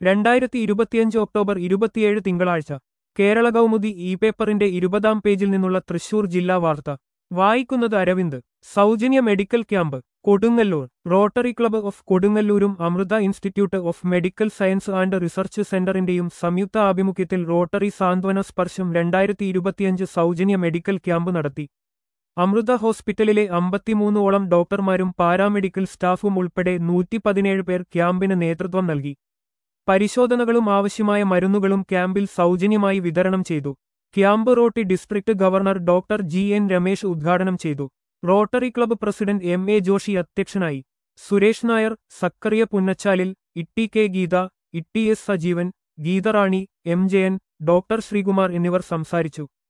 രണ്ടായിരത്തി ഇരുപത്തിയഞ്ച് ഒക്ടോബർ ഇരുപത്തിയേഴ് തിങ്കളാഴ്ച കേരള കൗമുദി ഇ പേപ്പറിന്റെ ഇരുപതാം പേജിൽ നിന്നുള്ള തൃശൂർ ജില്ലാ വാർത്ത വായിക്കുന്നത് അരവിന്ദ് സൗജന്യ medical camp Kodungallur rotary club of കൊടുങ്ങല്ലൂരും Amrita institute of medical science and research സെന്ററിന്റെയും സംയുക്ത ആഭിമുഖ്യത്തിൽ റോട്ടറി സാന്ത്വന സ്പർശം രണ്ടായിരത്തി ഇരുപത്തിയഞ്ച് സൗജന്യ മെഡിക്കൽ ക്യാമ്പ് നടത്തി അമൃത ഹോസ്പിറ്റലിലെ അമ്പത്തിമൂന്നോളം ഡോക്ടർമാരും പാരാമെഡിക്കൽ സ്റ്റാഫും ഉൾപ്പെടെ നൂറ്റി പതിനേഴ് പേർ ക്യാമ്പിന് നേതൃത്വം നൽകി പരിശോധനകളും ആവശ്യമായ മരുന്നുകളും ക്യാമ്പിൽ സൗജന്യമായി വിതരണം ചെയ്തു camp rotary district governor doctor G N Ramesh ഉദ്ഘാടനം ചെയ്തു rotary club president M A Joshi അധ്യക്ഷനായി Suresh Nair Zachariah Punnachalil Itty K Geetha Itty S Sajeevan Geetharani M Jayan doctor Sreekumar എന്നിവർ സംസാരിച്ചു